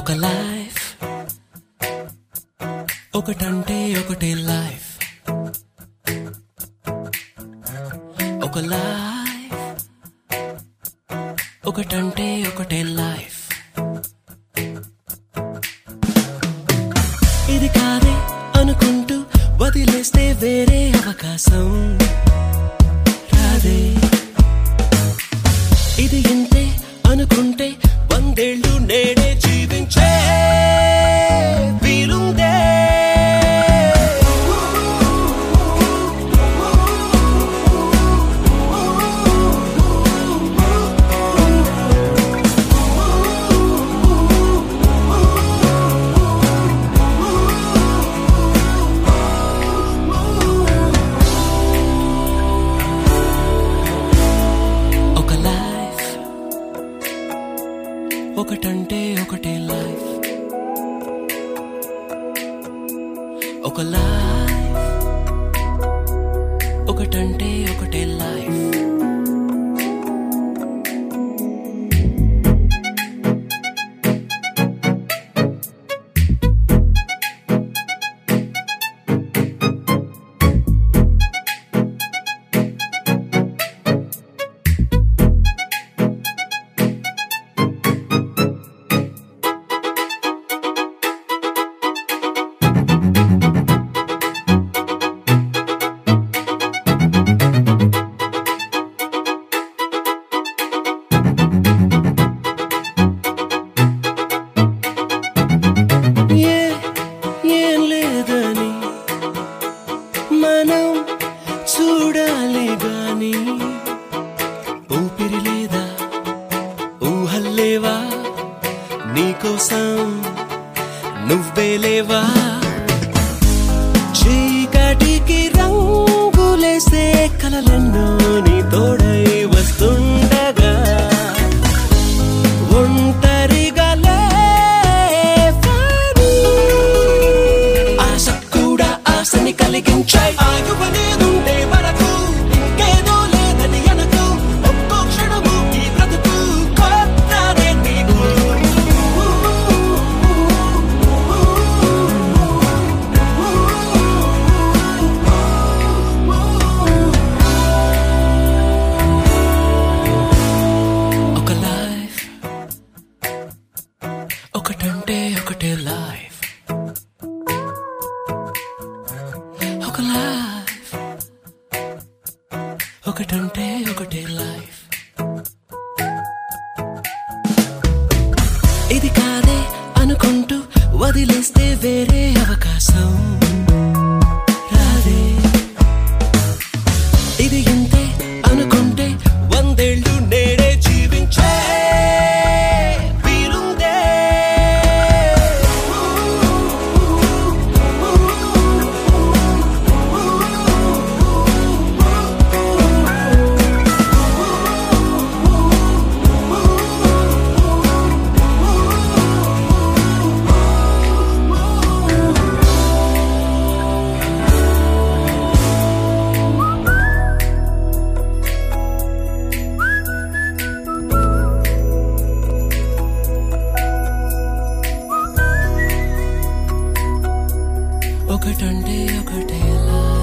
ఒక లైఫ్ ఒకటంటే ఒకటే లైఫ్ ఒక లైఫ్ ఒకటంటే ఒకటే లైఫ్ ఇది కాదే అనుకుంటూ వదిలేస్తే వేరే అవకాశం రాదే ఇది ఇంతే అనుకుంటే వందేళ్ళు నేడే జీవించే వీలుందే ఒక లైఫ్ ఒకటంటే ఒకటే లైఫ్ ఒక లైఫ్ ఒకటంటే ఒకటే లైఫ్ ఏ ఏం లేదని మనం చూడాలి గాని ఊపిరి లేదా ఊహల్లేవా నీకోసం నువ్వే లేవా చీకటికి రంగులేసే కలలెన్నో నీ తోడై వస్తుండగా ఒంటరిగా లేవని ఆశ కూడా ఆశని కలిగించాయి ఆయువనేదుండే వరకు ఇంకేదో లేదని అనకు ఒక్కో క్షణము ఈ బ్రతుకు కొత్తదే నీకు ఒక లైఫ్ ఒకటంటే ఒకటే లైఫ్ ఒక లైఫ్ ఒకటంటే ఒకటే లైఫ్ ఇది కాదే అనుకుంటూ వదిలేస్తే వేరే అవకాశం రాదే ఇది ఇంతే అనుకుంటే వందేళ్ళు నేడే జీవించే వీలుందే ఒకటంటే ఒకటే లైఫ్